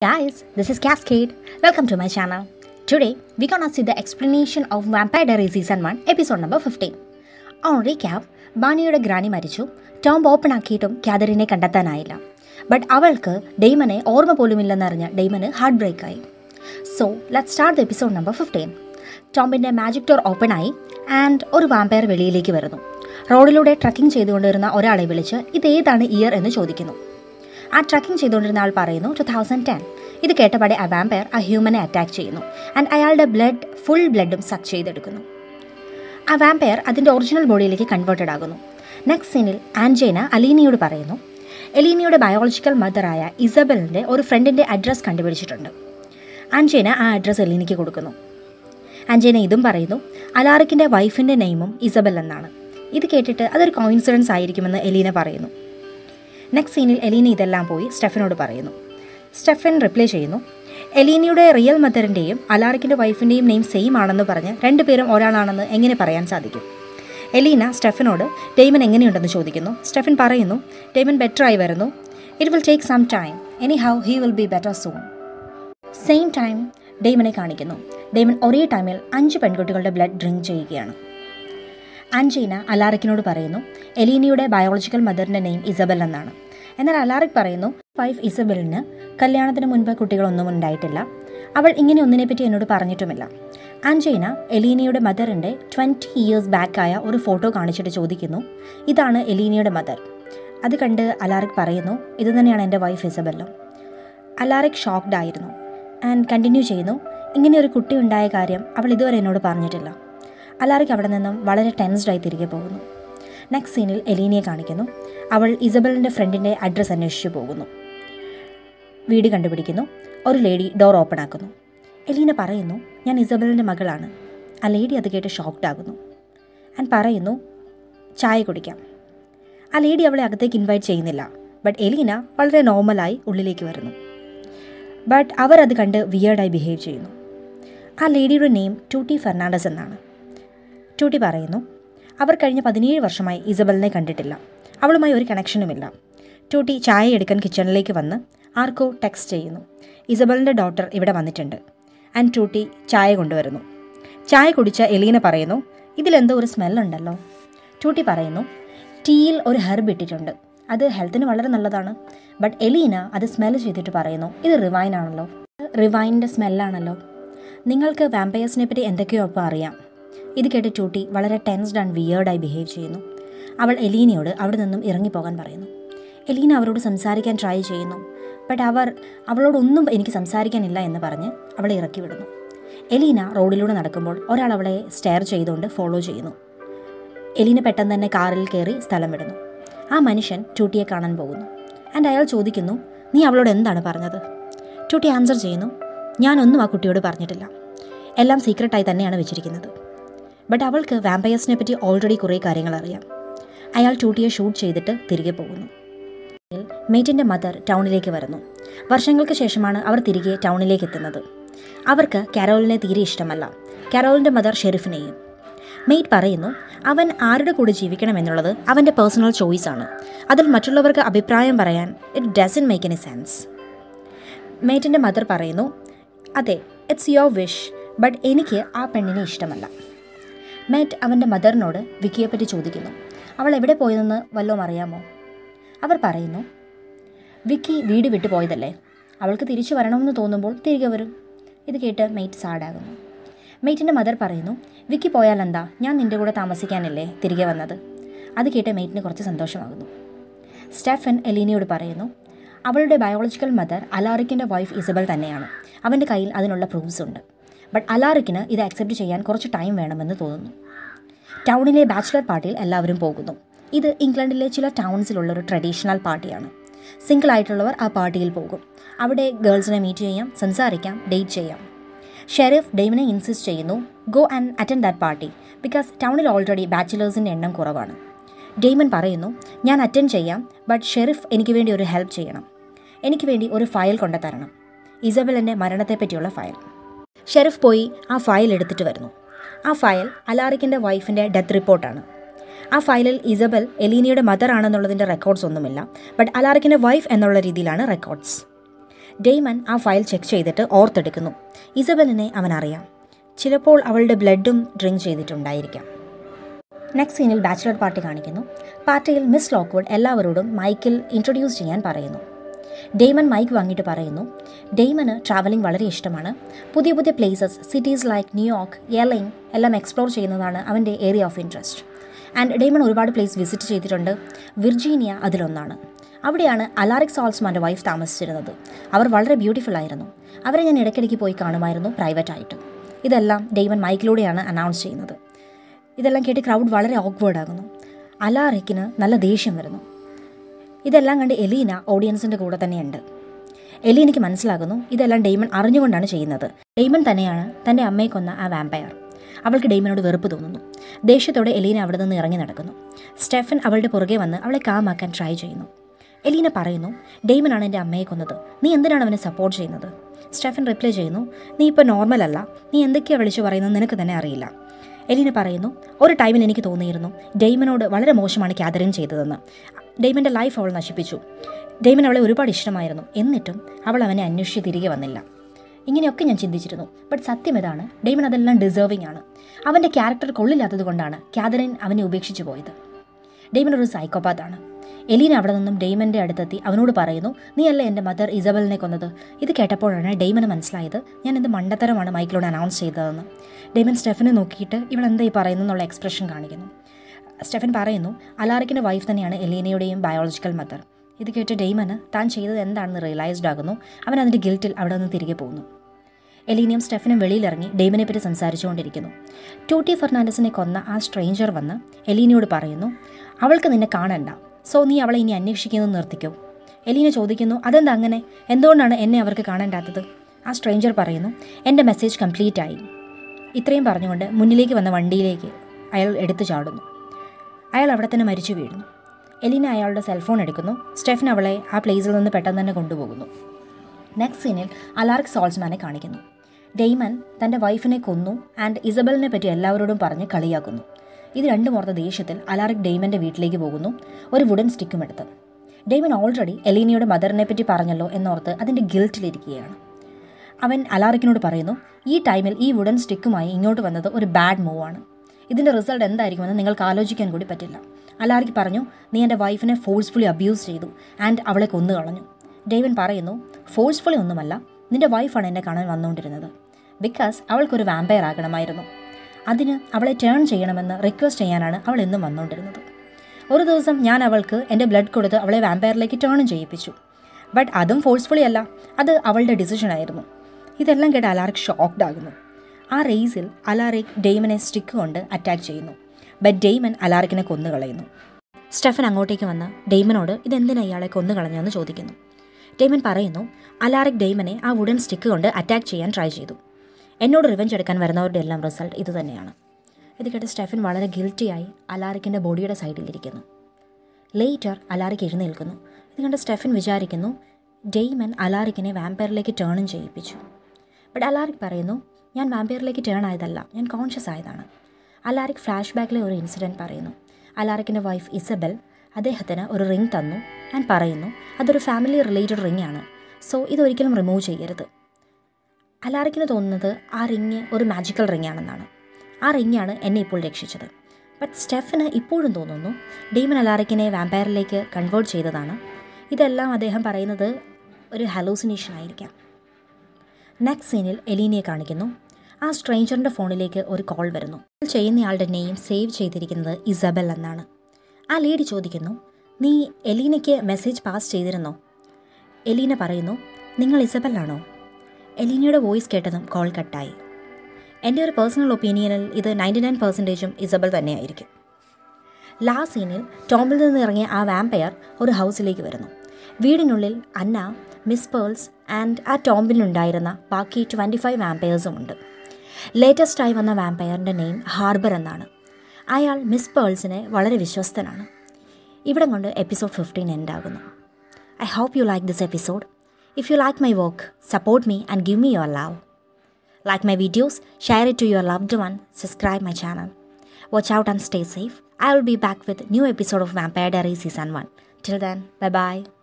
guys, this is Cascade. Welcome to my channel. Today, we're gonna see the explanation of Vampire Diaries Season 1, episode number 15. On recap, ബാനിയുടെ granny മരിച്ചു tomb open ആക്കിയിട്ടും കാതറിനെ കണ്ടെത്താനായില്ല but അവൾക്ക് ഡെയ്മനെ ഓർമ്മ പോലുമില്ലെന്നറിഞ്ഞ ഡെയ്മന് ഹാർട്ട് ബ്രേക്കായി so let start the episode number fifteen ടോംബിൻ്റെ മാജിക് ഡോർ ഓപ്പൺ ആയി ആൻഡ് ഒരു വാമ്പയർ വെളിയിലേക്ക് വരുന്നു റോഡിലൂടെ ട്രക്കിംഗ് ചെയ്തുകൊണ്ടിരുന്ന ഒരാളെ വിളിച്ച് ഇത് ഏതാണ് ഇയർ എന്ന് ചോദിക്കുന്നു ആ ട്രക്കിംഗ് ചെയ്തുകൊണ്ടിരുന്ന ആൾ പറയുന്നു ടു തൗസൻഡ് ടെൻ ഇത് കേട്ടപാടെ ആ വാമ്പയർ ആ ഹ്യൂമനെ അറ്റാക്ക് ചെയ്യുന്നു ആൻഡ് അയാളുടെ ബ്ലഡ് ഫുൾ ബ്ലഡും സക്ക് ചെയ്തെടുക്കുന്നു ആ വാമ്പയർ അതിൻ്റെ ഒറിജിനൽ ബോഡിയിലേക്ക് കൺവേർട്ടഡ് ആകുന്നു നെക്സ്റ്റ് സീനിൽ ആൻജേന അലീനയോട് പറയുന്നു എലീനയുടെ ബയോളജിക്കൽ മദറായ ഇസബലിൻ്റെ ഒരു ഫ്രണ്ടിൻ്റെ അഡ്രസ്സ് കണ്ടുപിടിച്ചിട്ടുണ്ട് ആൻജേന ആ അഡ്രസ്സ് എലീനയ്ക്ക് കൊടുക്കുന്നു ആൻജേന ഇതും പറയുന്നു അലാറിക്കിൻ്റെ വൈഫിൻ്റെ നെയിമും ഇസബൽ എന്നാണ് ഇത് കേട്ടിട്ട് അതൊരു കോയിൻസിഡൻസ് ആയിരിക്കുമെന്ന് എലീന പറയുന്നു നെക്സ്റ്റ് സീനിൽ എലീന ഇതെല്ലാം പോയി സ്റ്റെഫിനോട് പറയുന്നു സ്റ്റെഫൻ റിപ്ലൈ ചെയ്യുന്നു എലീനയുടെ റിയൽ മദറിൻ്റെയും അലാറിക്കിൻ്റെ വൈഫിൻ്റെയും നെയിം സെയിം ആണെന്ന് പറഞ്ഞ് രണ്ടുപേരും ഒരാളാണെന്ന് എങ്ങനെ പറയാൻ സാധിക്കും എലീന സ്റ്റെഫനോട് ഡെയ്മൻ എങ്ങനെയുണ്ടെന്ന് ചോദിക്കുന്നു സ്റ്റെഫൻ പറയുന്നു ഡെയ്മൻ ബെറ്റർ ആയി വരുന്നു it will take some time anyhow he will be better soon same time ഡെയ്മനെ കാണിക്കുന്നു ഡെയ്മൻ ഒരേ ടൈമിൽ അഞ്ച് പെൺകുട്ടികളുടെ ബ്ലഡ് ഡ്രിങ്ക് ചെയ്യുകയാണ് ആൻജീന അലാറിക്കിനോട് പറയുന്നു എലീനയുടെ ബയോളജിക്കൽ മദറിൻ്റെ നെയിം ഇസബൽ എന്നാണ് എന്നാൽ അലാറിക് പറയുന്നു വൈഫ് ഇസബലിന് കല്യാണത്തിന് മുൻപ് കുട്ടികളൊന്നും ഉണ്ടായിട്ടില്ല അവൾ ഇങ്ങനെ ഒന്നിനെപ്പറ്റി എന്നോട് പറഞ്ഞിട്ടുമില്ല ആൻജീന എലീനയുടെ മദറിൻ്റെ ട്വൻറ്റി ഇയേഴ്സ് ബാക്കായ ഒരു ഫോട്ടോ കാണിച്ചിട്ട് ചോദിക്കുന്നു ഇതാണ് എലീനയുടെ മദർ അത് കണ്ട് അലാറിക് പറയുന്നു ഇത് തന്നെയാണ് എൻ്റെ വൈഫ് ഇസബല്ലോ അലാറിക് ഷോക്ക്ഡ് ആയിരുന്നു ആൻഡ് കണ്ടിന്യൂ ചെയ്യുന്നു ഇങ്ങനെ ഒരു കുട്ടി ഉണ്ടായ കാര്യം അവൾ ഇതുവരെ എന്നോട് പറഞ്ഞിട്ടില്ല അലാറിക് അവിടെ നിന്നും വളരെ ടെൻസ്ഡായി തിരികെ പോകുന്നു നെക്സ്റ്റ് സീനിൽ എലീനയെ കാണിക്കുന്നു അവൾ ഇസബലിൻ്റെ ഫ്രണ്ടിൻ്റെ അഡ്രസ്സ് അന്വേഷിച്ചു പോകുന്നു വീട് കണ്ടുപിടിക്കുന്നു ഒരു ലേഡി ഡോർ ഓപ്പൺ ആക്കുന്നു എലീന പറയുന്നു ഞാൻ ഇസബലിൻ്റെ മകളാണ് ആ ലേഡി അത് കേട്ട് ഷോക്ക്ഡ് ആകുന്നു ആൻഡ് പറയുന്നു ചായ കുടിക്കാം ആ ലേഡി അവളെ അകത്തേക്ക് ഇൻവൈറ്റ് ചെയ്യുന്നില്ല ബട്ട് എലീന വളരെ നോർമലായി ഉള്ളിലേക്ക് വരുന്നു ബട്ട് അവർ അത് കണ്ട് വിയേർഡായി ബിഹേവ് ചെയ്യുന്നു ആ ലേഡിയുടെ നെയിം ടൂട്ടി ഫെർണാണ്ടസ് എന്നാണ് ടൂട്ടി പറയുന്നു അവർ കഴിഞ്ഞ പതിനേഴ് വർഷമായി ഇസബലിനെ കണ്ടിട്ടില്ല അവളുമായി ഒരു കണക്ഷനുമില്ല ടൂട്ടി ചായ എടുക്കാൻ കിച്ചണിലേക്ക് വന്ന് ആർക്കോ ടെക്സ്റ്റ് ചെയ്യുന്നു ഇസബലിൻ്റെ ഡോട്ടർ ഇവിടെ വന്നിട്ടുണ്ട് ആൻഡ് ടൂട്ടി ചായ കൊണ്ടുവരുന്നു ചായ കുടിച്ച എലീന പറയുന്നു ഇതിലെന്തോ ഒരു സ്മെല്ലുണ്ടല്ലോ ടൂട്ടി പറയുന്നു ടീയിൽ ഒരു ഹെർബ് ഇട്ടിട്ടുണ്ട് അത് ഹെൽത്തിന് വളരെ നല്ലതാണ് ബട്ട് എലീന അത് സ്മെൽ ചെയ്തിട്ട് പറയുന്നു ഇത് റിവൈൻ ആണല്ലോ റിവൈൻ്റെ സ്മെല്ലാണല്ലോ നിങ്ങൾക്ക് വാമ്പയേഴ്സിനെ പറ്റി എന്തൊക്കെയോ അപ്പോൾ അറിയാം ഇത് കേട്ട് ടൂട്ടി വളരെ ടെൻസ്ഡ് ആൻഡ് വിയേർഡായി ബിഹേവ് ചെയ്യുന്നു അവൾ എലീനയോട് അവിടെ നിന്നും ഇറങ്ങിപ്പോകാൻ പറയുന്നു എലീന അവരോട് സംസാരിക്കാൻ ട്രൈ ചെയ്യുന്നു ബട്ട് അവർ അവളോടൊന്നും എനിക്ക് സംസാരിക്കാനില്ല എന്ന് പറഞ്ഞ് അവളെ ഇറക്കി വിടുന്നു എലീന റോഡിലൂടെ നടക്കുമ്പോൾ ഒരാൾ അവളെ സ്റ്റെയർ ചെയ്തുകൊണ്ട് ഫോളോ ചെയ്യുന്നു എലീന പെട്ടെന്ന് തന്നെ കാറിൽ കയറി സ്ഥലം വിടുന്നു ആ മനുഷ്യൻ ടൂട്ടിയെ കാണാൻ പോകുന്നു ആൻഡ് അയാൾ ചോദിക്കുന്നു നീ അവളോട് എന്താണ് പറഞ്ഞത് ടൂട്ടി ആൻസർ ചെയ്യുന്നു ഞാനൊന്നും ആ കുട്ടിയോട് പറഞ്ഞിട്ടില്ല എല്ലാം സീക്രട്ടായി തന്നെയാണ് വെച്ചിരിക്കുന്നത് ബട്ട് അവൾക്ക് വാമ്പയേഴ്സിനെ പറ്റി ഓൾറെഡി കുറേ കാര്യങ്ങൾ അറിയാം അയാൾ ടൂട്ടിയെ ഷൂട്ട് ചെയ്തിട്ട് തിരികെ പോകുന്നു മേറ്റിൻ്റെ മദർ ടൗണിലേക്ക് വരുന്നു വർഷങ്ങൾക്ക് ശേഷമാണ് അവർ തിരികെ ടൗണിലേക്ക് എത്തുന്നത് അവർക്ക് കാരോലിനെ തീരെ ഇഷ്ടമല്ല കാരോലിൻ്റെ മദർ ഷെരീഫിനെയും മെയ്റ്റ് പറയുന്നു അവൻ ആരുടെ കൂടെ ജീവിക്കണം എന്നുള്ളത് അവൻ്റെ പേഴ്സണൽ ചോയ്സാണ് അതിൽ മറ്റുള്ളവർക്ക് അഭിപ്രായം പറയാൻ it doesn't make any sense മേറ്റിൻ്റെ മദർ പറയുന്നു അതെ ഇറ്റ്സ് യുവർ വിഷ് ബട്ട് എനിക്ക് ആ പെണ്ണിനെ ഇഷ്ടമല്ല മേറ്റ് അവൻ്റെ മദറിനോട് വിക്കിയെപ്പറ്റി ചോദിക്കുന്നു അവൾ എവിടെ പോയതെന്ന് വല്ലതും അറിയാമോ അവർ പറയുന്നു വിക്കി വീട് വിട്ടു പോയതല്ലേ അവൾക്ക് തിരിച്ചു വരണമെന്ന് തോന്നുമ്പോൾ തിരികെ വരും ഇത് കേട്ട് മെയ്റ്റ് സാഡാകുന്നു മെയ്റ്റിൻ്റെ മദർ പറയുന്നു വിക്കി പോയാൽ എന്താ ഞാൻ നിൻ്റെ കൂടെ താമസിക്കാനല്ലേ തിരികെ വന്നത് അത് കേട്ട് മെയ്റ്റിന് കുറച്ച് സന്തോഷമാകുന്നു സ്റ്റെഫൻ എലീനയോട് പറയുന്നു അവളുടെ ബയോളജിക്കൽ മദർ അലാറിക്കിൻ്റെ വൈഫ് ഇസബൽ തന്നെയാണ് അവൻ്റെ കയ്യിൽ അതിനുള്ള പ്രൂഫ്സ് ഉണ്ട് ബട്ട് അലാറിക്കിന് ഇത് അക്സെപ്റ്റ് ചെയ്യാൻ കുറച്ച് ടൈം വേണമെന്ന് തോന്നുന്നു ടൗണിലെ ബാച്ചിലർ പാർട്ടിയിൽ എല്ലാവരും പോകുന്നു ഇത് ഇംഗ്ലണ്ടിലെ ചില ടൗൺസിലുള്ള ഒരു ട്രഡീഷണൽ പാർട്ടിയാണ് സിംഗിൾ ആയിട്ടുള്ളവർ ആ പാർട്ടിയിൽ പോകും അവിടെ ഗേൾസിനെ മീറ്റ് ചെയ്യാം സംസാരിക്കാം ഡേറ്റ് ചെയ്യാം ഷെരീഫ് ഡെയ്മിനെ ഇൻസിസ്റ്റ് ചെയ്യുന്നു go and attend that party because ടൗണിൽ ഓൾറെഡി ബാച്ചിലേഴ്സിൻ്റെ എണ്ണം കുറവാണ് ഡെയ്മൻ പറയുന്നു ഞാൻ അറ്റൻഡ് ചെയ്യാം ബട്ട് ഷെരീഫ് എനിക്ക് വേണ്ടി ഒരു ഹെൽപ്പ് ചെയ്യണം എനിക്ക് വേണ്ടി ഒരു ഫയൽ കൊണ്ടുതരണം ഇസബലിൻ്റെ മരണത്തെപ്പറ്റിയുള്ള ഫയൽ ഷെരീഫ് പോയി ആ ഫയൽ എടുത്തിട്ട് വരുന്നു ആ ഫയൽ അലാറിക്കിൻ്റെ വൈഫിൻ്റെ ഡെത്ത് റിപ്പോർട്ടാണ് ആ ഫയലിൽ ഇസബൽ എലീനയുടെ മദർ ആണെന്നുള്ളതിൻ്റെ റെക്കോർഡ്സ് ഒന്നുമില്ല ബട്ട് അലാറിക്കിൻ്റെ വൈഫ് എന്നുള്ള രീതിയിലാണ് റെക്കോർഡ്സ് ഡെയ്മൻ ആ ഫയൽ ചെക്ക് ചെയ്തിട്ട് ഓർത്തെടുക്കുന്നു ഇസബലിനെ അവൻ അറിയാം ചിലപ്പോൾ അവളുടെ ബ്ലഡും ഡ്രിങ്ക് ചെയ്തിട്ടുണ്ടായിരിക്കാം നെക്സ്റ്റ് സീനിൽ ബാച്ചിലർ പാർട്ടി കാണിക്കുന്നു പാർട്ടിയിൽ മിസ് ലോക്ക്വുഡ് എല്ലാവരോടും മൈക്കിൽ ഇൻട്രൊഡ്യൂസ് ചെയ്യാൻ പറയുന്നു ഡെയ്മൻ മൈക്ക് വാങ്ങിയിട്ട് പറയുന്നു ഡെയ്മന് ട്രാവലിംഗ് വളരെ ഇഷ്ടമാണ് പുതിയ പുതിയ പ്ലേസസ് സിറ്റീസ് ലൈക്ക് ന്യൂയോർക്ക് യെലിംഗ് എല്ലാം എക്സ്പ്ലോർ ചെയ്യുന്നതാണ് അവൻ്റെ area of interest and Damon ഒരുപാട് പ്ലേസ് വിസിറ്റ് ചെയ്തിട്ടുണ്ട് വിർജീനിയ അതിലൊന്നാണ് അവിടെയാണ് അലാറിക് സോൾസ്മാൻ്റെ വൈഫ് താമസിച്ചിരുന്നത് അവർ വളരെ ബ്യൂട്ടിഫുൾ ആയിരുന്നു അവരെ ഞാൻ ഇടയ്ക്കിടയ്ക്ക് പോയി കാണുമായിരുന്നു പ്രൈവറ്റായിട്ട് ഇതെല്ലാം ഡെയ്മൻ മൈക്കിലൂടെയാണ് അനൗൺസ് ചെയ്യുന്നത് ഇതെല്ലാം കേട്ട് ക്രൗഡ് വളരെ ഓക്വേർഡ് ആകുന്നു അലാറിക്കിന് നല്ല ദേഷ്യം വരുന്നു ഇതെല്ലാം കണ്ട് എലീന ഓഡിയൻസിൻ്റെ കൂടെ തന്നെയുണ്ട് എലീനയ്ക്ക് മനസ്സിലാകുന്നു ഇതെല്ലാം ഡെയ്മൺ അറിഞ്ഞുകൊണ്ടാണ് ചെയ്യുന്നത് ഡെയ്മൺ തന്നെയാണ് തൻ്റെ അമ്മയെ കൊന്ന ആ വാമ്പയർ അവൾക്ക് ഡെയ്മനോട് വെറുപ്പ് തോന്നുന്നു ദേഷ്യത്തോടെ എലീന അവിടെ നിന്ന് ഇറങ്ങി നടക്കുന്നു സ്റ്റെഫൻ അവളുടെ പുറകെ വന്ന് അവളെ കാമാക്കാൻ ട്രൈ ചെയ്യുന്നു എലീന പറയുന്നു ഡെയ്മനാണ് എൻ്റെ അമ്മയെ കൊന്നത് നീ എന്തിനാണ് അവനെ സപ്പോർട്ട് ചെയ്യുന്നത് സ്റ്റെഫൻ റിപ്ലൈ ചെയ്യുന്നു നീ ഇപ്പോൾ നോർമൽ അല്ല നീ എന്തൊക്കെയാണ് വിളിച്ചു പറയുന്നത് നിനക്ക് തന്നെ അറിയില്ല എലീന പറയുന്നു ഒരു ടൈമിൽ എനിക്ക് തോന്നിയിരുന്നു ഡെയ്മനോട് വളരെ മോശമാണ് കാതറിൻ ചെയ്തതെന്ന് ഡെയ്മൻ്റെ ലൈഫ് അവൾ നശിപ്പിച്ചു ഡെയ്മൻ അവളെ ഒരുപാട് ഇഷ്ടമായിരുന്നു എന്നിട്ടും അവൾ അവനെ അന്വേഷിച്ച് തിരികെ വന്നില്ല ഇങ്ങനെയൊക്കെ ഞാൻ ചിന്തിച്ചിരുന്നു ബട്ട് സത്യം ഇതാണ് ഡെയ്മൻ അതെല്ലാം ഡിസേർവിംഗ് ആണ് അവൻ്റെ ക്യാരക്ടർ കൊള്ളില്ലാത്തത് കൊണ്ടാണ് കാതറിൻ അവനെ ഉപേക്ഷിച്ചു പോയത് ഡെയ്മൻ ഒരു സൈക്കോപാത്താണ് എലീന അവിടെ നിന്നും ഡെയ്മൻ്റെ അടുത്തെത്തി അവനോട് പറയുന്നു നീ അല്ല എൻ്റെ മദർ ഇസബലിനെ കൊന്നത് ഇത് കേട്ടപ്പോഴാണ് ഡെയ്മന് മനസ്സിലായത് ഞാൻ എന്ത് മണ്ടത്തരമാണ് മൈക്കിലൂടെ അനൗൺസ് ചെയ്തതെന്ന് ഡെയ്മൻ സ്റ്റെഫനെ നോക്കിയിട്ട് ഇവൾ എന്താ ഈ പറയുന്നു എന്നുള്ള എക്സ്പ്രഷൻ കാണിക്കുന്നു സ്റ്റെഫൻ പറയുന്നു അലാറിക്കിൻ്റെ വൈഫ് തന്നെയാണ് എലീനയുടെയും ബയോളജിക്കൽ മദർ ഇത് കേട്ട് ഡെയ്മന് താൻ ചെയ്തത് എന്താണെന്ന് റിയലൈസ്ഡ് ആകുന്നു അവൻ അതിൻ്റെ ഗിൽറ്റിൽ അവിടെ നിന്ന് തിരികെ പോകുന്നു എലീനയും സ്റ്റെഫനും വെളിയിലിറങ്ങി ഡെയ്മനെ പറ്റി സംസാരിച്ചുകൊണ്ടിരിക്കുന്നു ടൂട്ടി ഫെർണാണ്ടസിനെ കൊന്ന ആ സ്ട്രേഞ്ചർ വന്ന് എലീനയോട് പറയുന്നു അവൾക്ക് നിന്നെ കാണണ്ട സോ നീ അവളെ ഇനി അന്വേഷിക്കുന്നത് നിർത്തിക്കോ എലീന ചോദിക്കുന്നു അതെന്താ അങ്ങനെ എന്തുകൊണ്ടാണ് എന്നെ അവർക്ക് കാണേണ്ടാത്തത് ആ സ്ട്രേഞ്ചർ പറയുന്നു എൻ്റെ മെസ്സേജ് കംപ്ലീറ്റ് ആയി ഇത്രയും പറഞ്ഞുകൊണ്ട് മുന്നിലേക്ക് വന്ന വണ്ടിയിലേക്ക് അയാൾ എടുത്തു ചാടുന്നു അയാൾ അവിടെ തന്നെ മരിച്ചു വീഴുന്നു എലീന അയാളുടെ സെൽഫോൺ എടുക്കുന്നു സ്റ്റെഫൻ അവളെ ആ പ്ലേസിൽ നിന്ന് പെട്ടെന്ന് തന്നെ കൊണ്ടുപോകുന്നു നെക്സ്റ്റ് സീനിൽ അലാറിക് സോൾസ്മാനെ കാണിക്കുന്നു ഡെയ്മൻ തൻ്റെ വൈഫിനെ കൊന്നു ആൻഡ് ഇസബലിനെ പറ്റി എല്ലാവരോടും പറഞ്ഞ് കളിയാക്കുന്നു ഇത് രണ്ടും ഓർത്ത ദേഷ്യത്തിൽ അലാറിക് ഡെയ്മൻ്റെ വീട്ടിലേക്ക് പോകുന്നു ഒരു വുഡൻ സ്റ്റിക്കും എടുത്ത് ഡെയ്മൻ ഓൾറെഡി എലീനയുടെ മദറിനെ പറ്റി പറഞ്ഞല്ലോ എന്നോർത്ത് അതിൻ്റെ ഗിൽറ്റിലിരിക്കുകയാണ് അവൻ അലാറിക്കിനോട് പറയുന്നു ഈ ടൈമിൽ ഈ വുഡൻ സ്റ്റിക്കുമായി ഇങ്ങോട്ട് വന്നത് ഒരു ബാഡ് മൂവാണ് ഇതിൻ്റെ റിസൾട്ട് എന്തായിരിക്കുമെന്ന് നിങ്ങൾക്ക് ആലോചിക്കാൻ കൂടി പറ്റില്ല അലാറിക്ക് പറഞ്ഞു നീ എൻ്റെ വൈഫിനെ ഫോഴ്സ്ഫുള്ളി അബ്യൂസ് ചെയ്തു ആൻഡ് അവളെ കൊന്നു കളഞ്ഞു ഡേവൻ പറയുന്നു ഫോഴ്സ്ഫുള്ളി ഒന്നുമല്ല നിന്റെ വൈഫാണ് എന്നെ കാണാൻ വന്നുകൊണ്ടിരുന്നത് ബിക്കോസ് അവൾക്കൊരു വാമ്പയർ ആകണമായിരുന്നു അതിന് അവളെ ടേൺ ചെയ്യണമെന്ന് റിക്വസ്റ്റ് ചെയ്യാനാണ് അവൾ എന്നും വന്നുകൊണ്ടിരുന്നത് ഒരു ദിവസം ഞാൻ അവൾക്ക് എൻ്റെ ബ്ലഡ് കൊടുത്ത് അവളെ വാമ്പയറിലേക്ക് ടേണും ചെയ്യിപ്പിച്ചു ബട്ട് അതും ഫോഴ്സ്ഫുള്ളി അല്ല അത് അവളുടെ ഡിസിഷൻ ആയിരുന്നു ഇതെല്ലാം കേട്ട് അലാറിക് ഷോക്ക്ഡ് ആകുന്നു ആ റേസിൽ അലാറിക് ഡെയ്മനെ സ്റ്റിക്ക് കൊണ്ട് അറ്റാക്ക് ചെയ്യുന്നു ബട്ട് ഡെയ്മൻ അലാറിക്കിനെ കൊന്നുകളയുന്നു സ്റ്റെഫൻ അങ്ങോട്ടേക്ക് വന്ന് ഡെയ്മനോട് ഇതെന്തിനാ ഇയാളെ കൊന്നുകളഞ്ഞെന്ന് ചോദിക്കുന്നു ഡെയ്മൻ പറയുന്നു അലാറിക് ഡെയ്മനെ ആ വുഡൻ സ്റ്റിക്ക് കൊണ്ട് അറ്റാക്ക് ചെയ്യാൻ ട്രൈ ചെയ്തു എന്നോട് റിവഞ്ച് എടുക്കാൻ വരുന്നവരുടെ എല്ലാം റിസൾട്ട് ഇത് തന്നെയാണ് ഇത് കേട്ട് സ്റ്റെഫൻ വളരെ ഗിൽറ്റിയായി അലാറിക്കിൻ്റെ ബോഡിയുടെ സൈഡിലിരിക്കുന്നു ലേറ്റർ അലാറിക് എഴുന്നേൽക്കുന്നു ഇത് കണ്ട് സ്റ്റെഫൻ വിചാരിക്കുന്നു ഡെയ്മൻ അലാറിക്കിനെ വാമ്പയറിലേക്ക് ടേണും ചെയ്യിപ്പിച്ചു ബട്ട് അലാറിക് പറയുന്നു ഞാൻ വാമ്പയറിലേക്ക് ടേൺ ആയതല്ല ഞാൻ കോൺഷ്യസ് ആയതാണ് അലാറിക് ഫ്ലാഷ് ബാക്കിലെ ഒരു ഇൻസിഡൻറ്റ് പറയുന്നു അലാറിക്കിൻ്റെ വൈഫ് ഇസബൽ അദ്ദേഹത്തിന് ഒരു റിംഗ് തന്നു ഞാൻ പറയുന്നു അതൊരു ഫാമിലി റിലേറ്റഡ് റിംഗ് ആണ് സോ ഇതൊരിക്കലും റിമൂവ് ചെയ്യരുത് അലാറിക്കിന് തോന്നുന്നത് ആ റിങ് ഒരു മാജിക്കൽ റിംഗ് ആണെന്നാണ് ആ റിങ്ങാണ് എന്നെ ഇപ്പോൾ രക്ഷിച്ചത് ബട്ട് സ്റ്റെഫിന് ഇപ്പോഴും തോന്നുന്നു ഡീമൻ അലാറിക്കിനെ വാമ്പയറിലേക്ക് കൺവേർട്ട് ചെയ്തതാണ് ഇതെല്ലാം അദ്ദേഹം പറയുന്നത് ഒരു ഹലൂസിനേഷൻ ആയിരിക്കാം നെക്സ്റ്റ് സീനിൽ എലീനയെ കാണിക്കുന്നു ആ സ്ട്രേഞ്ചറിൻ്റെ ഫോണിലേക്ക് ഒരു കോൾ വരുന്നു ചെയ്യുന്നയാളുടെ നെയിം സേവ് ചെയ്തിരിക്കുന്നത് ഇസബൽ എന്നാണ് ആ ലേഡി ചോദിക്കുന്നു നീ എലീനയ്ക്ക് മെസ്സേജ് പാസ് ചെയ്തിരുന്നോ എലീന പറയുന്നു നിങ്ങൾ ഇസബലാണോ എലീനയുടെ വോയിസ് കേട്ടതും കോൾ കട്ടായി എൻ്റെ ഒരു പേഴ്സണൽ ഒപ്പീനിയനിൽ ഇത് നയൻറ്റി നയൻ പെർസെൻറ്റേജും ഇസബൽ തന്നെയായിരിക്കും ലാസ്റ്റ് സീനിൽ ടോമിൽ നിന്ന് ഇറങ്ങിയ ആ വാമ്പയർ ഒരു ഹൗസിലേക്ക് വരുന്നു വീടിനുള്ളിൽ അന്ന മിസ് പേൾസ് ആൻഡ് ആ ടോംബിലുണ്ടായിരുന്ന ബാക്കി ട്വൻറ്റി ഫൈവ് വാമ്പയേഴ്സും ഉണ്ട് ലേറ്റസ്റ്റായി വന്ന വാമ്പയറിൻ്റെ നെയിം ഹാർബർ എന്നാണ് അയാൾ മിസ് പേൾസിനെ വളരെ വിശ്വസ്തനാണ് ഇവിടം കൊണ്ട് എപ്പിസോഡ് ഫിഫ്റ്റീൻ എൻഡ് ആകുന്നു I hope you like this episode if you like my work support me and give me your love Like my videos, share it to your loved one, subscribe my channel. Watch out and stay safe. I will be back with new episode of Vampire Diaries season 1. Till then, bye bye.